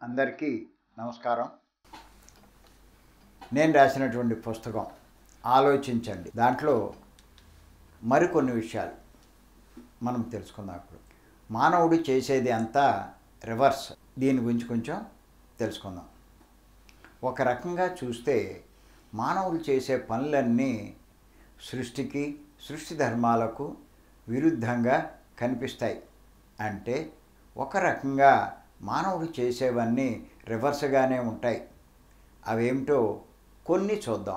అందరికీ నమస్కారం నేను రాసినటువంటి పుస్తకం ఆలోచించండి దాంట్లో మరికొన్ని విషయాలు మనం తెలుసుకుందాం ఇప్పుడు మానవుడు చేసేది అంతా రివర్స్ దీని గురించి కొంచెం తెలుసుకుందాం ఒక రకంగా చూస్తే మానవులు చేసే పనులన్నీ సృష్టికి సృష్టి ధర్మాలకు విరుద్ధంగా కనిపిస్తాయి అంటే ఒక రకంగా మానవుడు చేసేవన్నీ రివర్స్గానే ఉంటాయి అవేమిటో కొన్ని చూద్దాం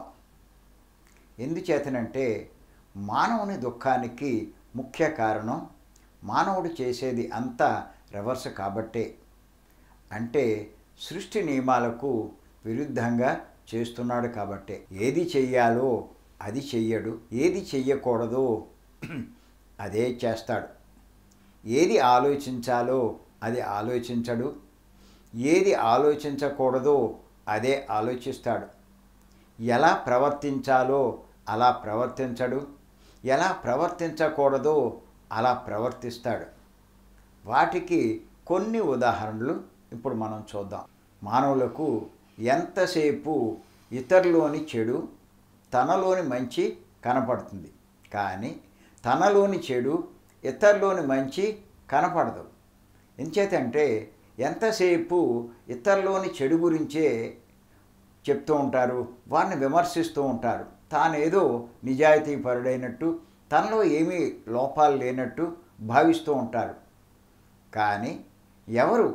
ఎందుచేతనంటే మానవుని దుఃఖానికి ముఖ్య కారణం మానవుడు చేసేది అంతా రివర్స్ కాబట్టే అంటే సృష్టి నియమాలకు విరుద్ధంగా చేస్తున్నాడు కాబట్టే ఏది చెయ్యాలో అది చెయ్యడు ఏది చెయ్యకూడదో అదే చేస్తాడు ఏది ఆలోచించాలో అది ఆలోచించడు ఏది ఆలోచించకూడదో అదే ఆలోచిస్తాడు ఎలా ప్రవర్తించాలో అలా ప్రవర్తించడు ఎలా ప్రవర్తించకూడదో అలా ప్రవర్తిస్తాడు వాటికి కొన్ని ఉదాహరణలు ఇప్పుడు మనం చూద్దాం మానవులకు ఎంతసేపు ఇతరులోని చెడు తనలోని మంచి కనపడుతుంది కానీ తనలోని చెడు ఇతరులోని మంచి కనపడదు ఎంచేతంటే ఎంతసేపు ఇతరులోని చెడు గురించే చెప్తూ ఉంటారు వారిని విమర్శిస్తూ ఉంటారు తానేదో నిజాయితీపరుడైనట్టు తనలో ఏమీ లోపాలు లేనట్టు భావిస్తూ ఉంటారు కానీ ఎవరు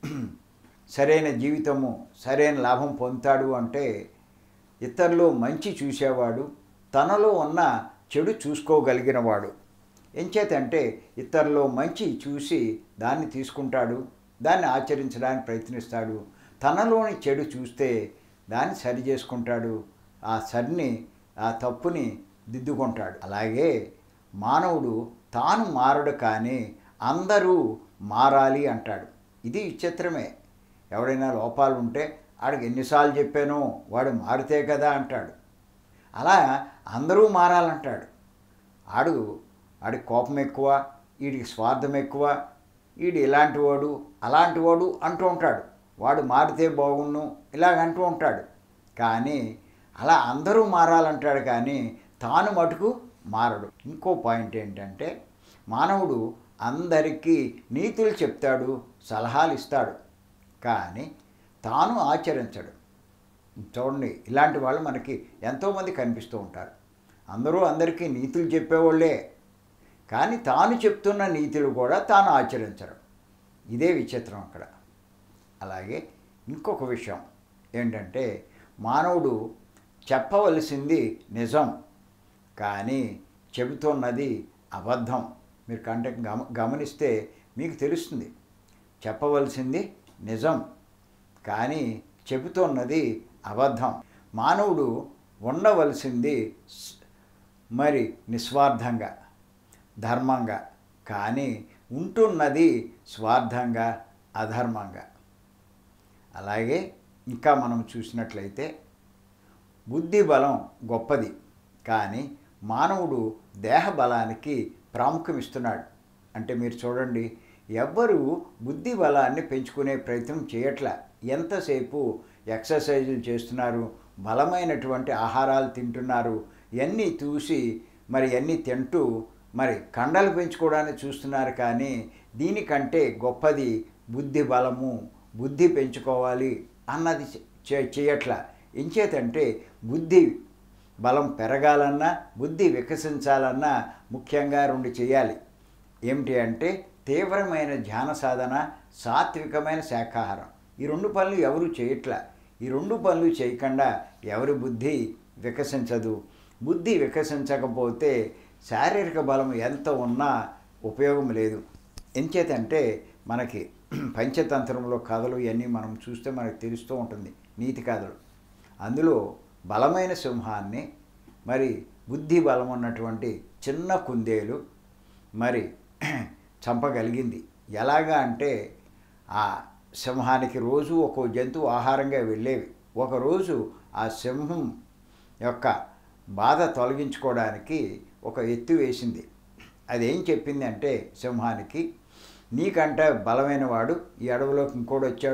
సరైన జీవితము సరైన లాభం పొందుతాడు అంటే ఇతరులో మంచి చూసేవాడు తనలో ఉన్న చెడు చూసుకోగలిగినవాడు ఎంచేతంటే ఇతరులో మంచి చూసి దాన్ని తీసుకుంటాడు దాన్ని ఆచరించడానికి ప్రయత్నిస్తాడు తనలోని చెడు చూస్తే దాన్ని సరి చేసుకుంటాడు ఆ సరిని ఆ తప్పుని దిద్దుకుంటాడు అలాగే మానవుడు తాను మారడు కానీ అందరూ మారాలి అంటాడు ఇది విచిత్రమే ఎవడైనా లోపాలు ఉంటే ఆడికి ఎన్నిసార్లు చెప్పానో వాడు మారితే కదా అంటాడు అలా అందరూ మారాలంటాడు ఆడు ఆడికి కోపం ఎక్కువ వీడికి స్వార్థం ఎక్కువ వీడు ఇలాంటి వాడు అలాంటి వాడు అంటూ ఉంటాడు వాడు మారితే బాగుండు ఇలాగ అంటూ ఉంటాడు కానీ అలా అందరూ మారాలంటాడు కానీ తాను మటుకు మారడు ఇంకో పాయింట్ ఏంటంటే మానవుడు అందరికీ నీతులు చెప్తాడు సలహాలు ఇస్తాడు కానీ తాను ఆచరించడు చూడండి ఇలాంటి వాళ్ళు మనకి ఎంతోమంది కనిపిస్తూ ఉంటారు అందరూ అందరికీ నీతులు చెప్పేవాళ్ళే కానీ తాను చెప్తున్న నీతులు కూడా తాను ఆచరించడం ఇదే విచిత్రం అక్కడ అలాగే ఇంకొక విషయం ఏంటంటే మానవుడు చెప్పవలసింది నిజం కానీ చెబుతున్నది అబద్ధం మీరు కంటే గమ గమనిస్తే మీకు తెలుస్తుంది చెప్పవలసింది నిజం కానీ చెబుతున్నది అబద్ధం మానవుడు ఉండవలసింది స్- మరి నిస్వార్థంగా ధర్మంగా కానీ ఉంటున్నది స్వార్థంగా అధర్మంగా అలాగే ఇంకా మనం చూసినట్లయితే బుద్ధి బలం గొప్పది కానీ మానవుడు దేహ బలానికి ప్రాముఖ్యం ఇస్తున్నాడు అంటే మీరు చూడండి ఎవ్వరూ బుద్ధి బలాన్ని పెంచుకునే ప్రయత్నం చేయట్లా ఎంతసేపు ఎక్సర్సైజులు చేస్తున్నారు బలమైనటువంటి ఆహారాలు తింటున్నారు ఇవన్నీ చూసి మరి అన్నీ తింటూ మరి కండలు పెంచుకోవడానికి చూస్తున్నారు కానీ దీనికంటే గొప్పది బుద్ధి బలము బుద్ధి పెంచుకోవాలి అన్నది చే- చేయట్లా ఎంచేతంటే బుద్ధి బలం పెరగాలన్నా బుద్ధి వికసించాలన్నా ముఖ్యంగా రెండు చేయాలి ఏమిటి అంటే తీవ్రమైన ధ్యాన సాధన సాత్వికమైన శాకాహారం ఈ రెండు పనులు ఎవరు చేయట్లా ఈ రెండు పనులు చేయకుండా ఎవరి బుద్ధి వికసించదు బుద్ధి వికసించకపోతే శారీరక బలం ఎంత ఉన్నా ఉపయోగం లేదు ఎంచేతంటే మనకి పంచతంత్రంలో కథలు ఇవన్నీ మనం చూస్తే మనకు తెలుస్తూ ఉంటుంది నీతి కథలు అందులో బలమైన సింహాన్ని మరి బుద్ధి బలం ఉన్నటువంటి చిన్న కుందేలు మరి చంపగలిగింది ఎలాగా అంటే ఆ సింహానికి రోజు ఒక్కో జంతువు ఆహారంగా వెళ్ళేవి ఒకరోజు ఆ సింహం యొక్క బాధ తొలగించుకోవడానికి ఒక ఎత్తు వేసింది అదేం చెప్పింది అంటే సింహానికి నీకంటే బలమైన వాడు ఈ అడవిలోకి ఇంకోటి వచ్చాడు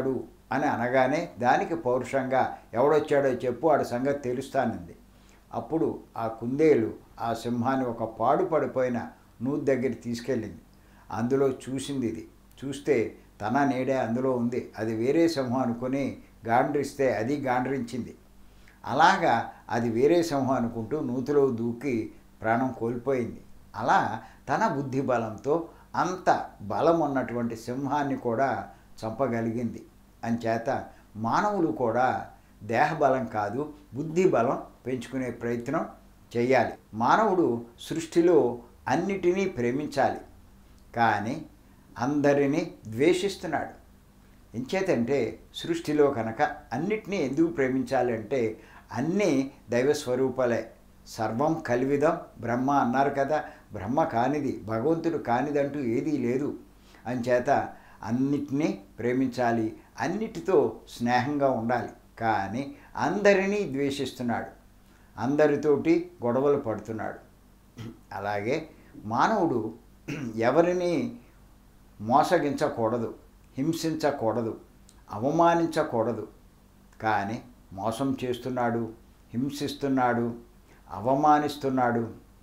అని అనగానే దానికి పౌరుషంగా ఎవడొచ్చాడో చెప్పు ఆడి సంగతి తెలుస్తానంది అప్పుడు ఆ కుందేలు ఆ సింహాన్ని ఒక పాడు పడిపోయిన నూతి దగ్గర తీసుకెళ్ళింది అందులో చూసింది ఇది చూస్తే తన నీడే అందులో ఉంది అది వేరే సింహం అనుకుని గాండ్రిస్తే అది గాండ్రించింది అలాగా అది వేరే సింహం అనుకుంటూ నూతిలో దూకి ప్రాణం కోల్పోయింది అలా తన బుద్ధి బలంతో అంత బలం ఉన్నటువంటి సింహాన్ని కూడా చంపగలిగింది అంచేత మానవులు కూడా దేహబలం కాదు బుద్ధి బలం పెంచుకునే ప్రయత్నం చేయాలి మానవుడు సృష్టిలో అన్నిటినీ ప్రేమించాలి కానీ అందరినీ ద్వేషిస్తున్నాడు ఎంచేతంటే సృష్టిలో కనుక అన్నిటినీ ఎందుకు ప్రేమించాలంటే అన్నీ దైవ స్వరూపాలే సర్వం కలివిదం బ్రహ్మ అన్నారు కదా బ్రహ్మ కానిది భగవంతుడు కానిదంటూ ఏదీ లేదు అంచేత అన్నిటినీ ప్రేమించాలి అన్నిటితో స్నేహంగా ఉండాలి కానీ అందరినీ ద్వేషిస్తున్నాడు అందరితోటి గొడవలు పడుతున్నాడు అలాగే మానవుడు ఎవరిని మోసగించకూడదు హింసించకూడదు అవమానించకూడదు కానీ మోసం చేస్తున్నాడు హింసిస్తున్నాడు అవమానిస్తున్నాడు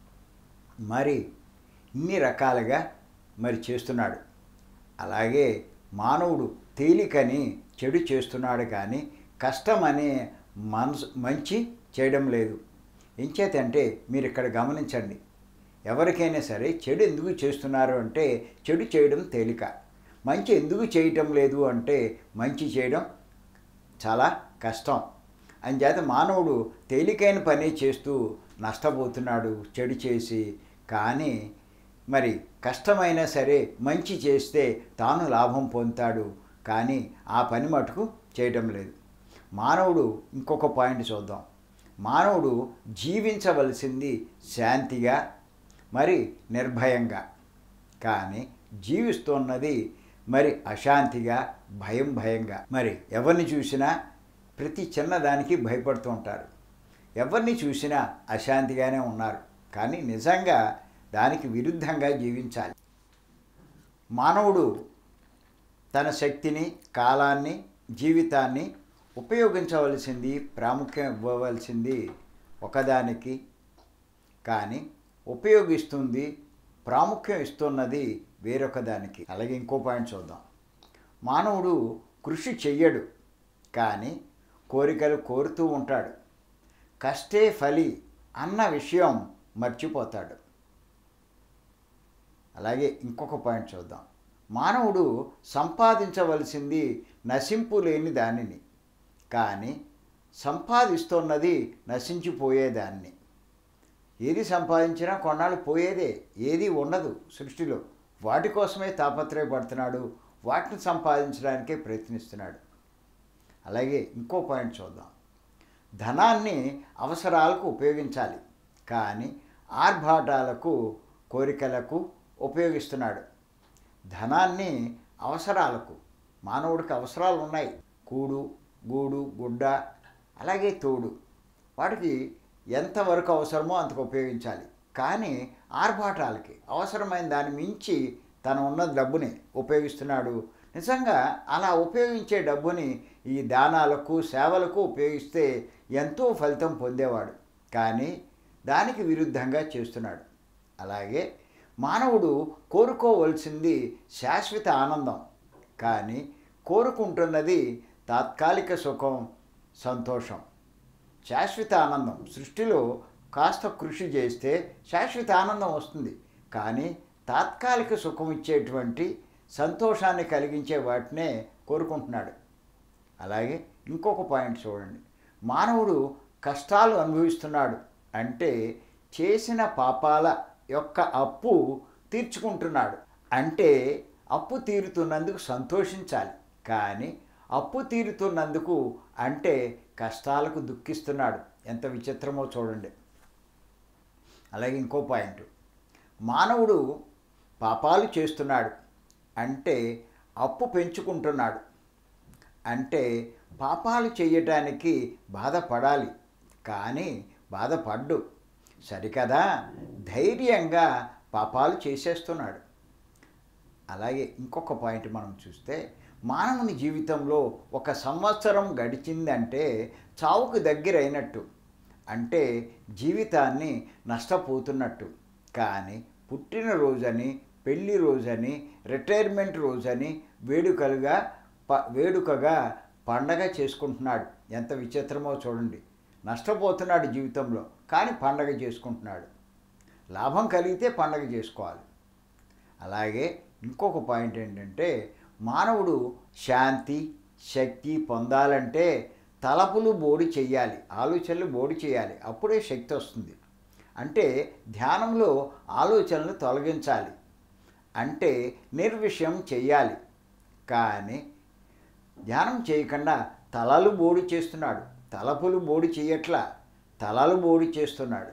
మరి ఇన్ని రకాలుగా మరి చేస్తున్నాడు అలాగే మానవుడు తేలికని చెడు చేస్తున్నాడు కానీ కష్టమనే మనసు మంచి చేయడం లేదు ఎంచేతంటే మీరు ఇక్కడ గమనించండి ఎవరికైనా సరే చెడు ఎందుకు చేస్తున్నారు అంటే చెడు చేయడం తేలిక మంచి ఎందుకు చేయటం లేదు అంటే మంచి చేయడం చాలా కష్టం అంచేత మానవుడు తేలికైన పని చేస్తూ నష్టపోతున్నాడు చెడు చేసి కానీ మరి కష్టమైనా సరే మంచి చేస్తే తాను లాభం పొందుతాడు కానీ ఆ పని మటుకు చేయటం లేదు మానవుడు ఇంకొక పాయింట్ చూద్దాం మానవుడు జీవించవలసింది శాంతిగా మరి నిర్భయంగా కానీ జీవిస్తున్నది మరి అశాంతిగా భయం భయంగా మరి ఎవరిని చూసినా ప్రతి చిన్నదానికి భయపడుతూ ఉంటారు ఎవరిని చూసినా అశాంతిగానే ఉన్నారు కానీ నిజంగా దానికి విరుద్ధంగా జీవించాలి మానవుడు తన శక్తిని కాలాన్ని జీవితాన్ని ఉపయోగించవలసింది ప్రాముఖ్యం ఇవ్వవలసింది ఒకదానికి కానీ ఉపయోగిస్తుంది ప్రాముఖ్యం ఇస్తున్నది వేరొక దానికి అలాగే ఇంకో పాయింట్ చూద్దాం మానవుడు కృషి చెయ్యడు కానీ కోరికలు కోరుతూ ఉంటాడు కష్టే ఫలి అన్న విషయం మర్చిపోతాడు అలాగే ఇంకొక పాయింట్ చూద్దాం మానవుడు సంపాదించవలసింది నశింపు లేని దానిని కానీ సంపాదిస్తున్నది నశించిపోయేదాన్ని ఏది సంపాదించినా కొన్నాళ్ళు పోయేదే ఏది ఉండదు సృష్టిలో వాటి కోసమే తాపత్రయపడుతున్నాడు వాటిని సంపాదించడానికే ప్రయత్నిస్తున్నాడు అలాగే ఇంకో పాయింట్ చూద్దాం ధనాన్ని అవసరాలకు ఉపయోగించాలి కానీ ఆర్భాటాలకు కోరికలకు ఉపయోగిస్తున్నాడు ధనాన్ని అవసరాలకు మానవుడికి అవసరాలు ఉన్నాయి కూడు గూడు గుడ్డ అలాగే తోడు వాటికి ఎంతవరకు అవసరమో అంతకు ఉపయోగించాలి కానీ ఆర్భాటాలకి అవసరమైన దాన్ని మించి తను ఉన్న డబ్బుని ఉపయోగిస్తున్నాడు నిజంగా అలా ఉపయోగించే డబ్బుని ఈ దానాలకు సేవలకు ఉపయోగిస్తే ఎంతో ఫలితం పొందేవాడు కానీ దానికి విరుద్ధంగా చేస్తున్నాడు అలాగే మానవుడు కోరుకోవలసింది శాశ్వత ఆనందం కానీ కోరుకుంటున్నది తాత్కాలిక సుఖం సంతోషం శాశ్వత ఆనందం సృష్టిలో కాస్త కృషి చేస్తే శాశ్వత ఆనందం వస్తుంది కానీ తాత్కాలిక సుఖం ఇచ్చేటువంటి సంతోషాన్ని కలిగించే వాటినే కోరుకుంటున్నాడు అలాగే ఇంకొక పాయింట్ చూడండి మానవుడు కష్టాలు అనుభవిస్తున్నాడు అంటే చేసిన పాపాల యొక్క అప్పు తీర్చుకుంటున్నాడు అంటే అప్పు తీరుతున్నందుకు సంతోషించాలి కానీ అప్పు తీరుతున్నందుకు అంటే కష్టాలకు దుఃఖిస్తున్నాడు ఎంత విచిత్రమో చూడండి అలాగే ఇంకో పాయింట్ మానవుడు పాపాలు చేస్తున్నాడు అంటే అప్పు పెంచుకుంటున్నాడు అంటే పాపాలు చేయటానికి బాధపడాలి కానీ బాధపడ్డు సరికదా ధైర్యంగా పాపాలు చేసేస్తున్నాడు అలాగే ఇంకొక పాయింట్ మనం చూస్తే మానవుని జీవితంలో ఒక సంవత్సరం గడిచిందంటే చావుకు దగ్గరైనట్టు అంటే జీవితాన్ని నష్టపోతున్నట్టు కానీ పుట్టినరోజని పెళ్లి రోజని రిటైర్మెంట్ రోజని వేడుకలుగా ప వేడుకగా పండగ చేసుకుంటున్నాడు ఎంత విచిత్రమో చూడండి నష్టపోతున్నాడు జీవితంలో కానీ పండగ చేసుకుంటున్నాడు లాభం కలిగితే పండగ చేసుకోవాలి అలాగే ఇంకొక పాయింట్ ఏంటంటే మానవుడు శాంతి శక్తి పొందాలంటే తలపులు బోడి చెయ్యాలి ఆలోచనలు బోడి చేయాలి అప్పుడే శక్తి వస్తుంది అంటే ధ్యానంలో ఆలోచనలు తొలగించాలి అంటే నిర్విషయం చెయ్యాలి కానీ ధ్యానం చేయకుండా తలలు బోడి చేస్తున్నాడు తలపులు బోడి చేయట్లా తలలు బోడి చేస్తున్నాడు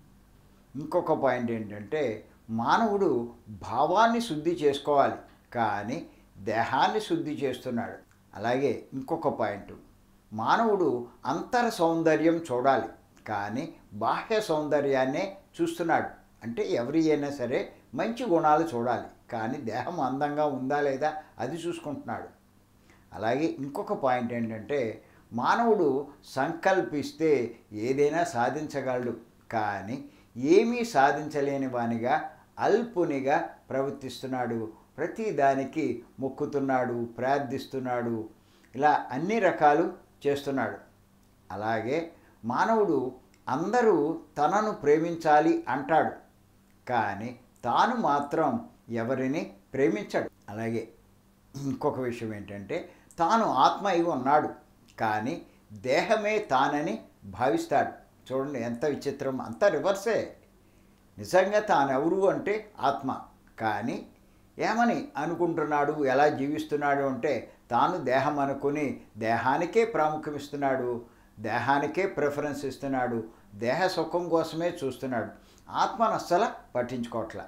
ఇంకొక పాయింట్ ఏంటంటే మానవుడు భావాన్ని శుద్ధి చేసుకోవాలి కానీ దేహాన్ని శుద్ధి చేస్తున్నాడు అలాగే ఇంకొక పాయింట్ మానవుడు అంతర సౌందర్యం చూడాలి కానీ బాహ్య సౌందర్యాన్నే చూస్తున్నాడు అంటే ఎవరి అయినా సరే మంచి గుణాలు చూడాలి కానీ దేహం అందంగా ఉందా లేదా అది చూసుకుంటున్నాడు అలాగే ఇంకొక పాయింట్ ఏంటంటే మానవుడు సంకల్పిస్తే ఏదైనా సాధించగలడు కానీ ఏమీ సాధించలేని వానిగా అల్పునిగా ప్రవర్తిస్తున్నాడు ప్రతి దానికి మొక్కుతున్నాడు ప్రార్థిస్తున్నాడు ఇలా అన్ని రకాలు చేస్తున్నాడు అలాగే మానవుడు అందరూ తనను ప్రేమించాలి అంటాడు కానీ తాను మాత్రం ఎవరిని ప్రేమించాడు అలాగే ఇంకొక విషయం ఏంటంటే తాను ఆత్మ అయి ఉన్నాడు కానీ దేహమే తానని భావిస్తాడు చూడండి ఎంత విచిత్రం అంత రివర్సే నిజంగా తానెవరు అంటే ఆత్మ కానీ ఏమని అనుకుంటున్నాడు ఎలా జీవిస్తున్నాడు అంటే తాను దేహం అనుకుని దేహానికే ప్రాముఖ్యం ఇస్తున్నాడు దేహానికే ప్రిఫరెన్స్ ఇస్తున్నాడు దేహ సుఖం కోసమే చూస్తున్నాడు ఆత్మను అస్సలు పట్టించుకోవట్ల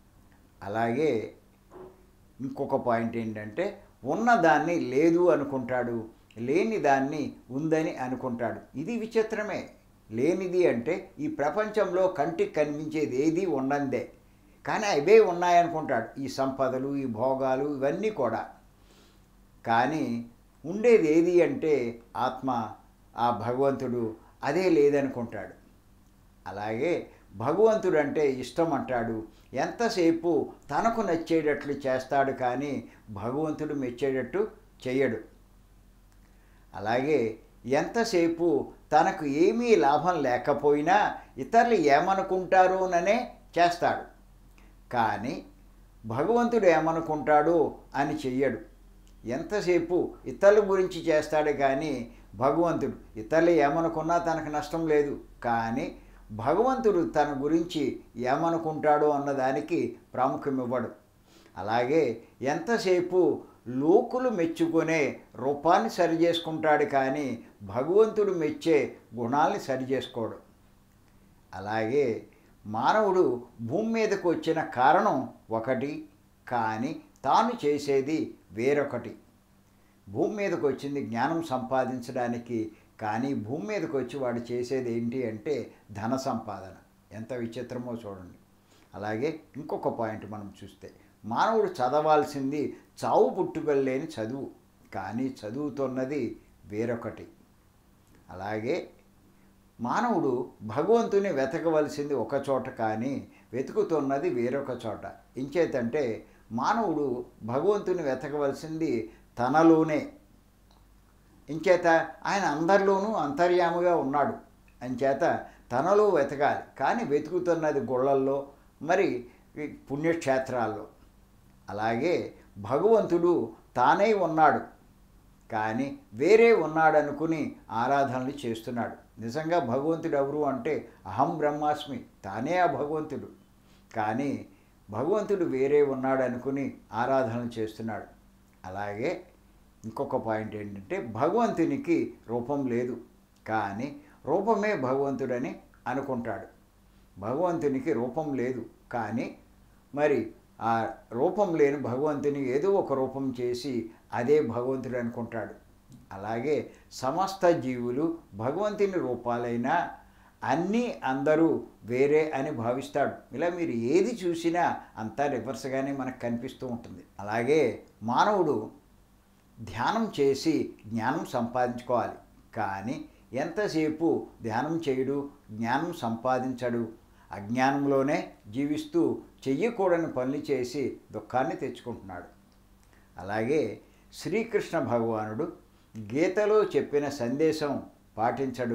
అలాగే ఇంకొక పాయింట్ ఏంటంటే ఉన్నదాన్ని లేదు అనుకుంటాడు లేని దాన్ని ఉందని అనుకుంటాడు ఇది విచిత్రమే లేనిది అంటే ఈ ప్రపంచంలో కంటికి కనిపించేది ఏది ఉండందే కానీ అవే ఉన్నాయనుకుంటాడు ఈ సంపదలు ఈ భోగాలు ఇవన్నీ కూడా కానీ ఉండేది ఏది అంటే ఆత్మ ఆ భగవంతుడు అదే లేదనుకుంటాడు అలాగే భగవంతుడు అంటే ఇష్టం అంటాడు ఎంతసేపు తనకు నచ్చేటట్లు చేస్తాడు కానీ భగవంతుడు మెచ్చేటట్టు చేయడు అలాగే ఎంతసేపు తనకు ఏమీ లాభం లేకపోయినా ఇతరులు ఏమనుకుంటారోననే చేస్తాడు కానీ భగవంతుడు ఏమనుకుంటాడో అని చెయ్యడు ఎంతసేపు ఇతరుల గురించి చేస్తాడు కానీ భగవంతుడు ఇతరులు ఏమనుకున్నా తనకు నష్టం లేదు కానీ భగవంతుడు తన గురించి ఏమనుకుంటాడో అన్నదానికి ప్రాముఖ్యం ఇవ్వడు అలాగే ఎంతసేపు లోకులు మెచ్చుకునే రూపాన్ని సరి చేసుకుంటాడు కానీ భగవంతుడు మెచ్చే గుణాల్ని సరి చేసుకోడు అలాగే మానవుడు భూమి మీదకు వచ్చిన కారణం ఒకటి కానీ తాను చేసేది వేరొకటి భూమి మీదకు వచ్చింది జ్ఞానం సంపాదించడానికి కానీ భూమి మీదకి వచ్చి వాడు చేసేది ఏంటి అంటే ధన సంపాదన ఎంత విచిత్రమో చూడండి అలాగే ఇంకొక పాయింట్ మనం చూస్తే మానవుడు చదవాల్సింది చావు పుట్టుకలు లేని చదువు కానీ చదువుతున్నది వేరొకటి అలాగే మానవుడు భగవంతుని వెతకవలసింది ఒక చోట కానీ వెతుకుతున్నది వేరొక చోట ఇంచేతంటే మానవుడు భగవంతుని వెతకవలసింది తనలోనే ఇంచేత ఆయన అందరిలోనూ అంతర్యాముగా ఉన్నాడు అంచేత తనలో వెతకాలి కానీ వెతుకుతున్నది గుళ్ళల్లో మరి ఈ పుణ్యక్షేత్రాల్లో అలాగే భగవంతుడు తానే ఉన్నాడు కానీ వేరే ఉన్నాడు అనుకుని ఆరాధనలు చేస్తున్నాడు నిజంగా భగవంతుడు ఎవరు అంటే అహం బ్రహ్మాస్మి తానే ఆ భగవంతుడు కానీ భగవంతుడు వేరే ఉన్నాడు అనుకుని ఆరాధనలు చేస్తున్నాడు అలాగే ఇంకొక పాయింట్ ఏంటంటే భగవంతునికి రూపం లేదు కానీ రూపమే భగవంతుడని అనుకుంటాడు భగవంతునికి రూపం లేదు కానీ మరి ఆ రూపం లేని భగవంతుని ఏదో ఒక రూపం చేసి అదే భగవంతుడు అనుకుంటాడు అలాగే సమస్త జీవులు భగవంతుని రూపాలైనా అన్నీ అందరూ వేరే అని భావిస్తాడు ఇలా మీరు ఏది చూసినా అంతా రివర్స్గానే మనకు కనిపిస్తూ ఉంటుంది అలాగే మానవుడు ధ్యానం చేసి జ్ఞానం సంపాదించుకోవాలి కానీ ఎంతసేపు ధ్యానం చేయడు జ్ఞానం సంపాదించడు అజ్ఞానంలోనే జీవిస్తూ చెయ్యకూడని పనులు చేసి దుఃఖాన్ని తెచ్చుకుంటున్నాడు అలాగే శ్రీకృష్ణ భగవానుడు గీతలో చెప్పిన సందేశం పాటించడు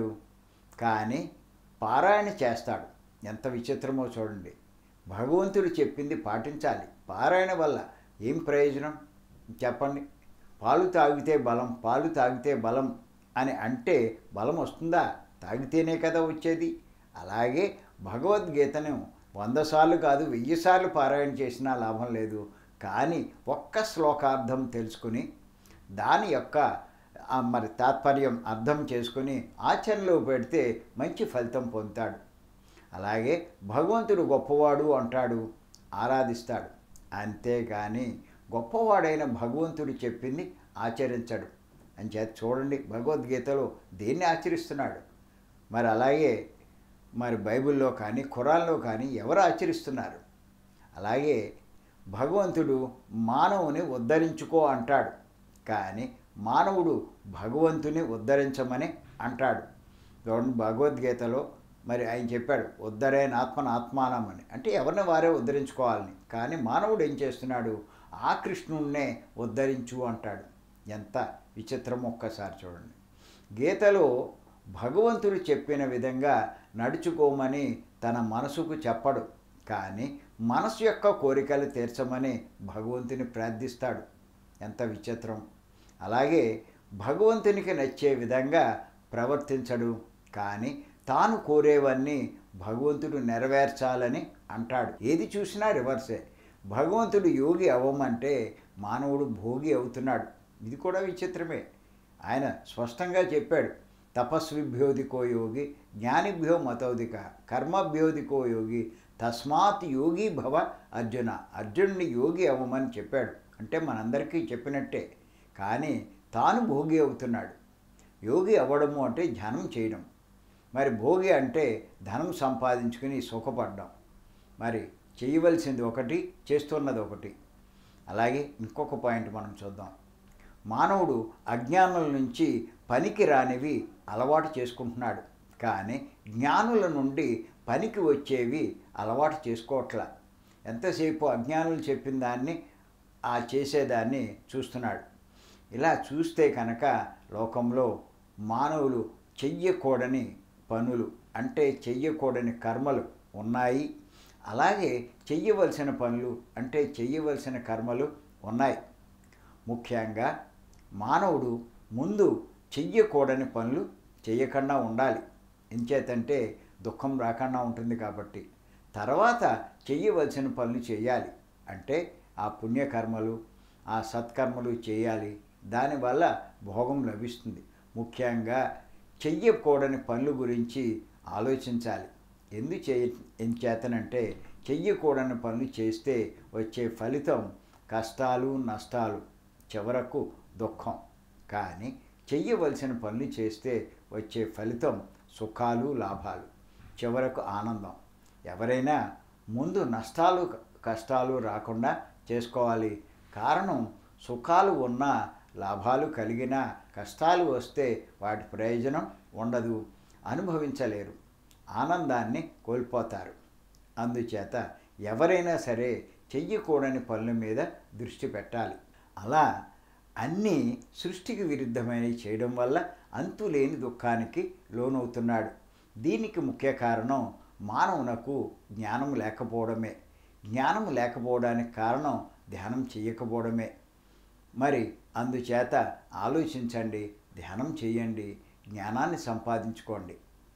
కానీ పారాయణ చేస్తాడు ఎంత విచిత్రమో చూడండి భగవంతుడు చెప్పింది పాటించాలి పారాయణ వల్ల ఏం ప్రయోజనం చెప్పండి పాలు తాగితే బలం పాలు తాగితే బలం అని అంటే బలం వస్తుందా తాగితేనే కదా వచ్చేది అలాగే భగవద్గీతను వంద సార్లు కాదు వెయ్యి సార్లు పారాయణ చేసినా లాభం లేదు కానీ ఒక్క శ్లోకార్థం తెలుసుకుని దాని యొక్క ఆ మరి తాత్పర్యం అర్థం చేసుకుని ఆచరణలో పెడితే మంచి ఫలితం పొందుతాడు అలాగే భగవంతుడు గొప్పవాడు అంటాడు ఆరాధిస్తాడు అంతేగాని గొప్పవాడైన భగవంతుడు చెప్పింది ఆచరించడు అని చేత చూడండి భగవద్గీతలో దేన్ని ఆచరిస్తున్నాడు మరి అలాగే మరి బైబిల్లో కానీ ఖురాన్లో కానీ ఎవరు ఆచరిస్తున్నారు అలాగే భగవంతుడు మానవుని ఉద్ధరించుకో అంటాడు కానీ మానవుడు భగవంతుని ఉద్ధరించమని అంటాడు చూడండి భగవద్గీతలో మరి ఆయన చెప్పాడు ఉద్ధరైన ఆత్మన ఆత్మానమని అంటే ఎవరిని వారే ఉద్ధరించుకోవాలని కానీ మానవుడు ఏం చేస్తున్నాడు ఆ కృష్ణుణ్ణే ఉద్ధరించు అంటాడు ఎంత విచిత్రం ఒక్కసారి చూడండి గీతలో భగవంతుడు చెప్పిన విధంగా నడుచుకోమని తన మనసుకు చెప్పడు కానీ మనసు యొక్క కోరికలు తీర్చమని భగవంతుని ప్రార్థిస్తాడు ఎంత విచిత్రం అలాగే భగవంతునికి నచ్చే విధంగా ప్రవర్తించడు కానీ తాను కోరేవన్నీ భగవంతుడు నెరవేర్చాలని అంటాడు ఏది చూసినా రివర్సే భగవంతుడు యోగి అవ్వమంటే మానవుడు భోగి అవుతున్నాడు ఇది కూడా విచిత్రమే ఆయన స్పష్టంగా చెప్పాడు తపస్విభ్యోధికో యోగి జ్ఞానిభ్యో మతౌదిక కర్మభ్యోధికో యోగి తస్మాత్ యోగి భవ అర్జున అర్జునుడిని యోగి అవ్వమని చెప్పాడు అంటే మనందరికీ చెప్పినట్టే కానీ తాను భోగి అవుతున్నాడు యోగి అవ్వడము అంటే ధ్యానం చేయడం మరి భోగి అంటే ధనం సంపాదించుకుని సుఖపడ్డం మరి చేయవలసింది ఒకటి చేస్తున్నది ఒకటి అలాగే ఇంకొక పాయింట్ మనం చూద్దాం మానవుడు అజ్ఞానుల నుంచి పనికి రానివి అలవాటు చేసుకుంటున్నాడు కానీ జ్ఞానుల నుండి పనికి వచ్చేవి అలవాటు చేసుకోవట్లా ఎంతసేపు అజ్ఞానులు చెప్పిన దాన్ని ఆ చేసేదాన్ని చూస్తున్నాడు ఇలా చూస్తే కనుక లోకంలో మానవులు చెయ్యకూడని పనులు అంటే చెయ్యకూడని కర్మలు ఉన్నాయి అలాగే చెయ్యవలసిన పనులు అంటే చెయ్యవలసిన కర్మలు ఉన్నాయి ముఖ్యంగా మానవుడు ముందు చెయ్యకూడని పనులు చెయ్యకుండా ఉండాలి ఎంచేతంటే దుఃఖం రాకుండా ఉంటుంది కాబట్టి తర్వాత చెయ్యవలసిన పనులు చేయాలి అంటే ఆ పుణ్యకర్మలు ఆ సత్కర్మలు చేయాలి దానివల్ల భోగం లభిస్తుంది ముఖ్యంగా చెయ్యకూడని పనుల గురించి ఆలోచించాలి ఎందు చే ఎంచేతనంటే చెయ్యకూడని పనులు చేస్తే వచ్చే ఫలితం కష్టాలు నష్టాలు చివరకు దుఃఖం కానీ చెయ్యవలసిన పనులు చేస్తే వచ్చే ఫలితం సుఖాలు లాభాలు చివరకు ఆనందం ఎవరైనా ముందు నష్టాలు కష్టాలు రాకుండా చేసుకోవాలి కారణం సుఖాలు ఉన్నా లాభాలు కలిగినా కష్టాలు వస్తే వాటి ప్రయోజనం ఉండదు అనుభవించలేరు ఆనందాన్ని కోల్పోతారు అందుచేత ఎవరైనా సరే చెయ్యకూడని పనుల మీద దృష్టి పెట్టాలి అలా అన్నీ సృష్టికి విరుద్ధమైనవి చేయడం వల్ల అంతులేని దుఃఖానికి లోనవుతున్నాడు దీనికి ముఖ్య కారణం మానవునకు జ్ఞానం లేకపోవడమే జ్ఞానం లేకపోవడానికి కారణం ధ్యానం చేయకపోవడమే మరి అందుచేత ఆలోచించండి ధ్యానం చేయండి జ్ఞానాన్ని సంపాదించుకోండి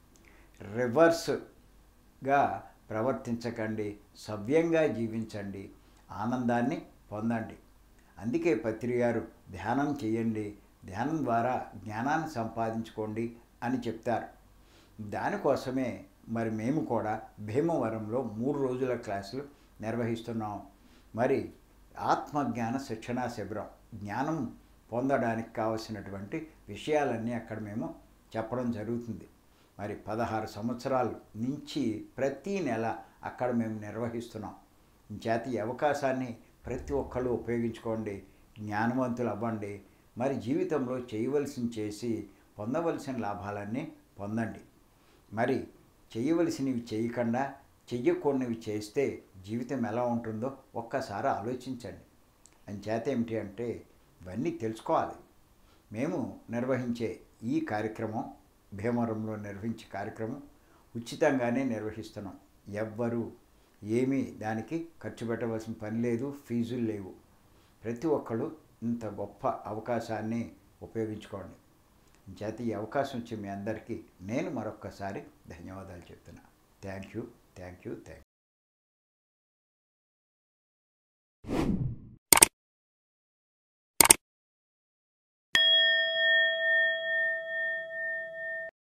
రివర్స్గా ప్రవర్తించకండి సవ్యంగా జీవించండి ఆనందాన్ని పొందండి అందుకే పత్రి గారు ధ్యానం చేయండి ధ్యానం ద్వారా జ్ఞానాన్ని సంపాదించుకోండి అని చెప్తారు దానికోసమే మరి మేము కూడా భీమవరంలో మూడు రోజుల క్లాసులు నిర్వహిస్తున్నాం మరి ఆత్మజ్ఞాన శిక్షణా శిబిరం జ్ఞానం పొందడానికి కావలసినటువంటి విషయాలన్నీ అక్కడ మేము చెప్పడం జరుగుతుంది మరి పదహారు సంవత్సరాల నుంచి ప్రతీ నెల అక్కడ మేము నిర్వహిస్తున్నాం చేత ఈ అవకాశాన్ని ప్రతి ఒక్కళ్ళు ఉపయోగించుకోండి జ్ఞానవంతులు అవ్వండి మరి జీవితంలో చేయవలసింది చేసి పొందవలసిన లాభాలన్నీ పొందండి మరి చేయవలసినవి చేయకుండా చెయ్యకూడనివి చేస్తే జీవితం ఎలా ఉంటుందో ఒక్కసారి ఆలోచించండి అంచేత ఏమిటి అంటే ఇవన్నీ తెలుసుకోవాలి మేము నిర్వహించే ఈ కార్యక్రమం భీమవరంలో నిర్వహించే కార్యక్రమం ఉచితంగానే నిర్వహిస్తున్నాం ఎవ్వరూ ఏమీ దానికి ఖర్చు పెట్టవలసిన పని లేదు ఫీజులు లేవు ప్రతి ఒక్కళ్ళు ఇంత గొప్ప అవకాశాన్ని ఉపయోగించుకోండి చేత ఈ అవకాశం ఇచ్చే మీ అందరికీ నేను మరొక్కసారి ధన్యవాదాలు చెప్తున్నా thank you thank you thank